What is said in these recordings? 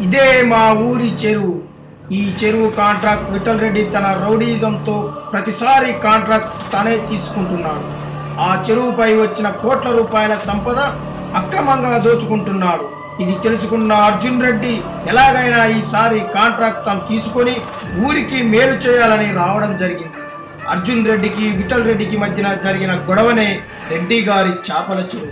ఇదే మా ఊరి చెరువు ఈ చెరువు కాంట్రాక్ట్ విఠల్ రెడ్డి తన రౌడీజంతో ప్రతిసారి కాంట్రాక్ట్ తనే తీసుకుంటున్నాడు ఆ చెరువుపై వచ్చిన కోట్ల రూపాయల సంపద అక్రమంగా దోచుకుంటున్నాడు ఇది తెలుసుకున్న అర్జున్ రెడ్డి ఎలాగైనా ఈసారి కాంట్రాక్ట్ తాను తీసుకొని ఊరికి మేలు చేయాలని రావడం జరిగింది అర్జున్ రెడ్డికి విఠల్ రెడ్డికి మధ్యన జరిగిన గొడవనే రెడ్డి గారి చేపల చెరువు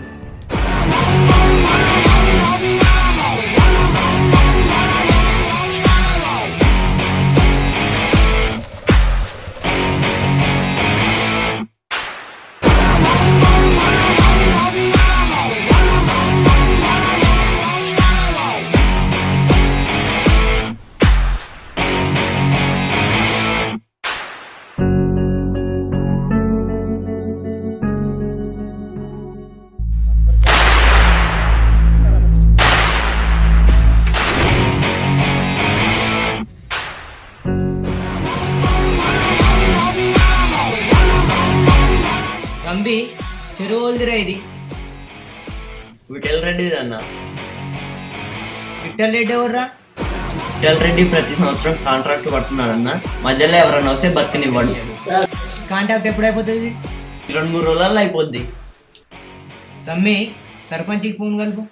తంబి చెరువు వదిలిరా ఇది విఠల్ రెడ్డి అన్న విఠల్ రెడ్డి ఎవర్రా విఠల్ రెడ్డి ప్రతి సంవత్సరం కాంట్రాక్ట్ పడుతున్నాడన్న మధ్యలో ఎవరైనా వస్తే బతికనివ్వడు కాంటాక్ట్ ఎప్పుడైపోతుంది రెండు మూడు రోజులలో అయిపోద్ది తమ్మి సర్పంచ్కి ఫోన్ కలుపు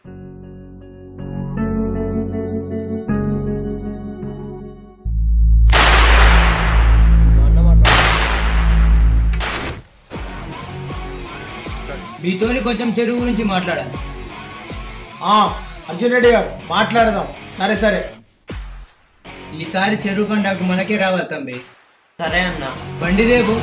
మీతోని కొంచెం చెరువు గురించి మాట్లాడాలి ఆ, అర్జున్ రెడ్డి గారు మాట్లాడదాం సరే సరే ఈసారి చెరువు కాంటాక్ట్ మనకే రావాలి తమ్మి సరే అన్న బండి దేపు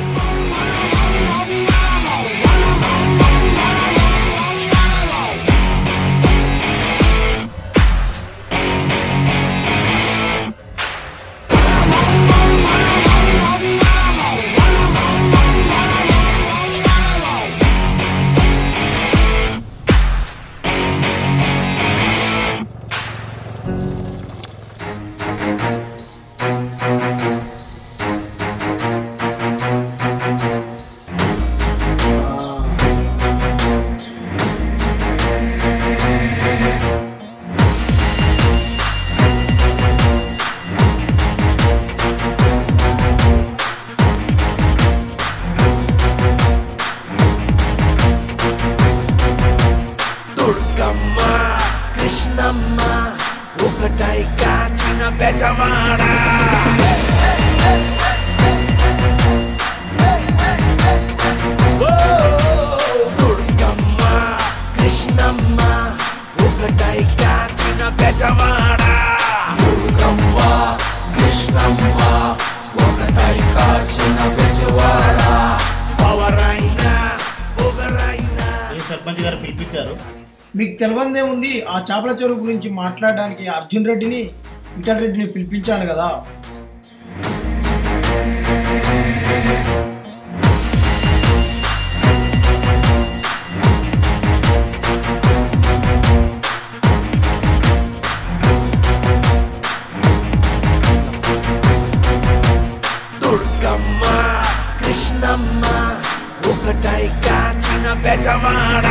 దుర్గమ్మ కృష్ణమ్మ ఒకటై కాచిన బెజవాడ ఓ, దుర్గమ్మ కృష్ణమ్మ ఒకటై కాచిన బెజవాడ దుర్గమ్మ కృష్ణమ్మ ఒకటై కాచిన బెజవాడ పవరైనా పొగరైనా ఏ సర్పంచ్ గారు పిలిపించారు మీకు తెలియందేముంది ఆ చేపల చెరువు గురించి మాట్లాడడానికి అర్జున్ రెడ్డిని విఠల్ రెడ్డిని పిలిపించాను కదా దుర్గమ్మ కృష్ణమ్మ ఒకటై కాచిన బెజవాడ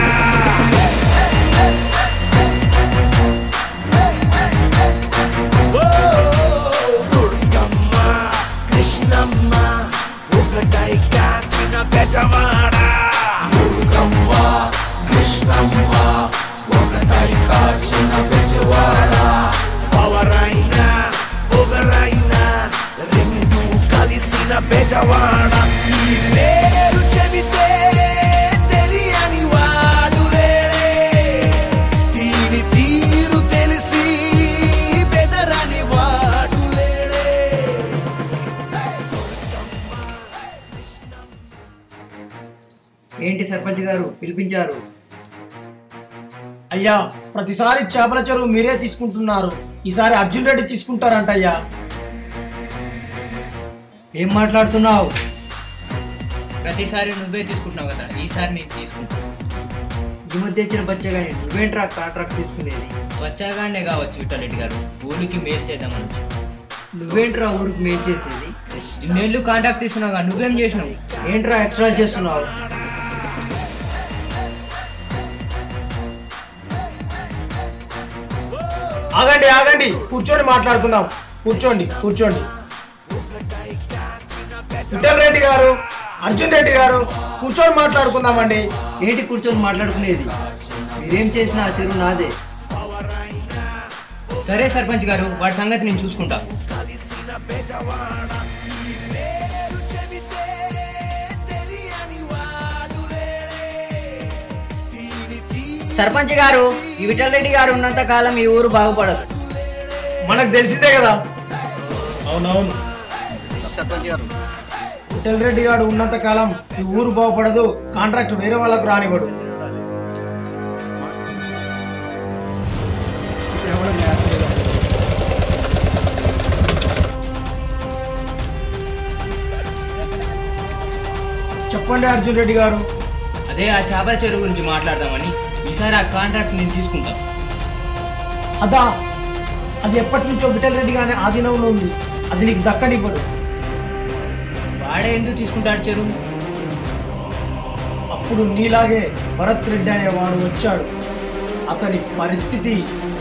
ఓ, దుర్గమ్మ కృష్ణమ్మ ఒకటై కాచిన బెజవాడ దుర్గమ్మ కృష్ణమ్మ ఒకటై కాచిన బెజవాడ పవరైనా పొగరైనా రెండు కలిసిన బెజవాడ ఈ పేరు చెబితే తెలియని వాడు లేడే దీని తీరు తెలిసి బెదరని వాడు లేడే ఏంటి సర్పంచ్ గారు పిలిపించారు అయ్యా ప్రతిసారి చేపల చెరువు మీరే తీసుకుంటున్నారు ఈసారి అర్జున్ రెడ్డి తీసుకుంటారంట అయ్యా ఏం మాట్లాడుతున్నావు ప్రతిసారి నువ్వే తీసుకుంటున్నావు కదా ఈసారి నేను తీసుకుంటాను ఈ మధ్య వచ్చిన బచ్చగాని నువ్వేంట్రా కాంట్రాక్ట్ తీసుకునేది వచ్చాగానే కావచ్చు విఠలరెడ్డి గారు ఊరికి మేలు చేద్దామని వచ్చి నువ్వేంట్రా ఊరికి మేలు చేసేది ఇన్నేళ్ళు కాంటాక్ట్ తీసుకున్నావు కదా, నువ్వేం చేసినావు ఏంట్రా ఎక్స్ట్రా చేస్తున్నావు ఆగండి ఆగండి కూర్చొని మాట్లాడుకుందాం కూర్చోండి కూర్చోండి విఠల్ రెడ్డి గారు అర్జున్ రెడ్డి గారు కూర్చొని మాట్లాడుకుందామండి ఏంటి కూర్చొని మాట్లాడుకునేది మీరేం చేసినా ఆ చెరువు నాదే సరే సర్పంచ్ గారు వాడి సంగతి నేను చూసుకుంటా సర్పంచ్ గారు ఈ విఠల్ రెడ్డి గారు ఉన్నంత కాలం ఈ ఊరు బాగుపడదు మనకు తెలిసిందే కదా అవునవును సర్పంచ్ గారు విఠల్ రెడ్డి గారు ఉన్నంత కాలం ఈ ఊరు బాగుపడదు కాంట్రాక్ట్ వేరే వాళ్ళకు రానివ్వడు చెప్పండి అర్జున్ రెడ్డి గారు అదే ఆ చేపల చెరువు గురించి మాట్లాడదామని ఈసారి ఆ కాంట్రాక్ట్ నేను తీసుకుంటా అదా అది ఎప్పటి నుంచో విఠల్ రెడ్డి గారి ఆధీనంలో ఉంది అది నీకు దక్కనివ్వడు వాడే ఎందుకు తీసుకుంటాడు చెరువు అప్పుడు నీలాగే భరత్ రెడ్డి అనేవాడు వచ్చాడు అతని పరిస్థితి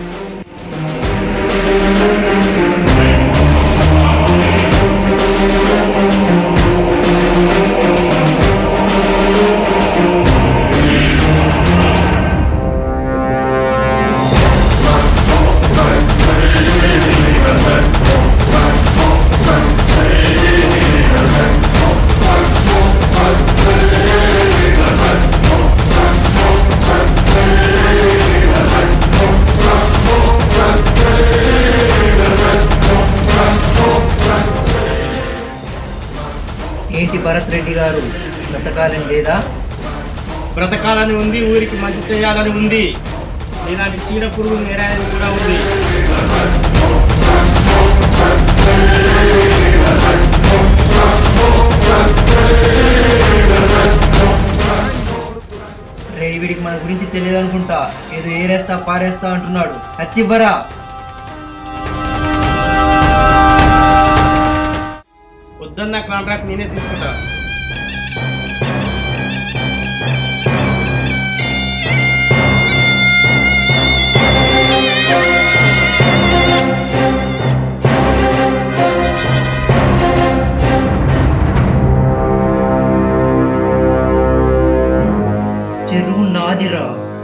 ఏంటి భరత్ రెడ్డి గారు బ్రతకాలం లేదా బ్రతకాలని ఉంది ఊరికి మంచి చేయాలని ఉంది ఇలాంటి చీడ పురుగు నేరాలని కూడా ఉంది రే వీడికి మన గురించి తెలియదు అనుకుంటా ఏదో ఏరేస్తా పారేస్తా అంటున్నాడు అత్తివ్వరా వద్దన్న కాంట్రాక్ట్ నేనే తీసుకుంటా చెరువు నాదిరా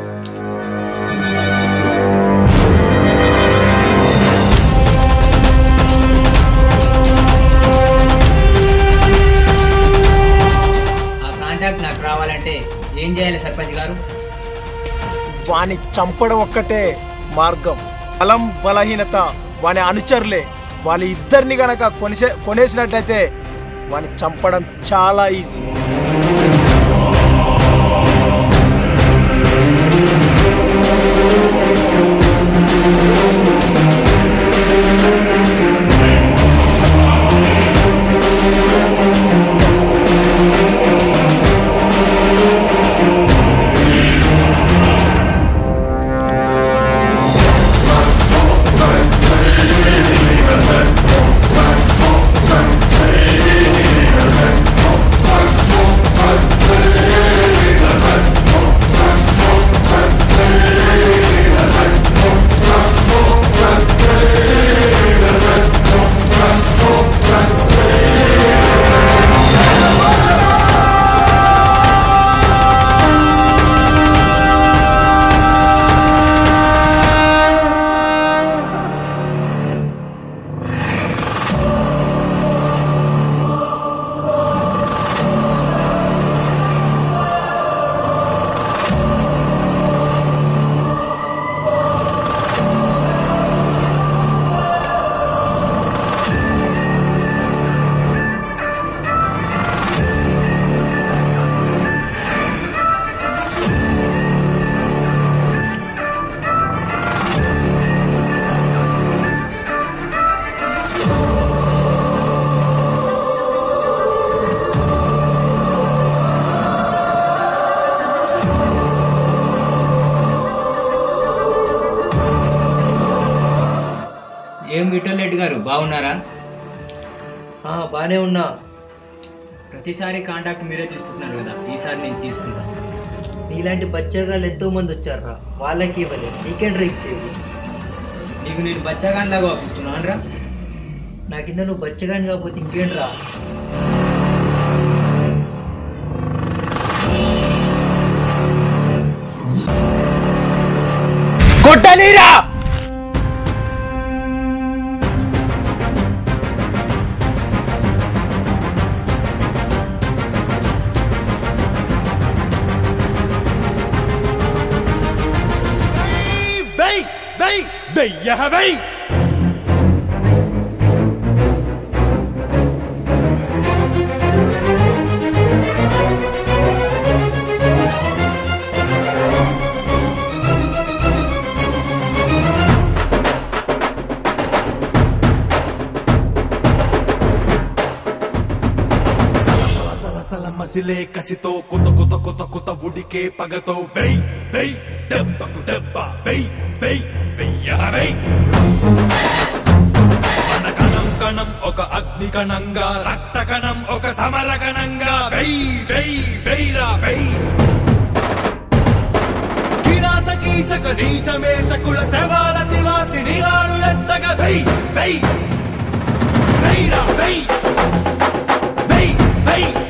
ఆ కాంట్రాక్ట్ నాకు రావాలంటే ఏం చేయాలి సర్పంచ్ గారు వాని చంపడం ఒక్కటే మార్గం బలం బలహీనత వాని అనుచరులే వాళ్ళ ఇద్దరిని గనక కొనిసే కొనేసినట్లయితే వాని చంపడం చాలా ఈజీ ఏం విఠల్ రెడ్డి గారు బాగున్నారా ఆ, బానే ఉన్నా ప్రతిసారి కాంట్రాక్ట్ మీరే తీసుకుంటున్నారు కదా ఈసారి నేను తీసుకుంటాను నీలాంటి బచ్చగాళ్ళు ఎంతో మంది వచ్చారా వాళ్ళకి ఇవ్వలేదు నీకేంట్రా ఇచ్చేది నీకు నేను బచ్చగానిలాగా పంపిస్తున్నాను రా నా కింద నువ్వు బచ్చగాని కాకపోతే ఇంకేంట్రా కొట్టలీరా వెయ్ వెయ్ వెయ్య వెయ్ సలసల మసిలే కసితో కుత కుత కుత కుత ఉడికే పగతో వెయ్ వెయ్ దెబ్బకు దెబ్బ వెయ్ వెయ్ వెయ్య వెయ్ మన కణం కణం ఒక అగ్ని కణంగా రక్త కణం ఒక సమర కణంగా వెయ్ వెయ్ వెయ్రా వెయ్ కిరాత కీచక నీచమే చకుల శవాల తివాసిని ఎత్తగా వెయ్ వెయ్ వెయ్రా వెయ్ వెయ్ వెయ్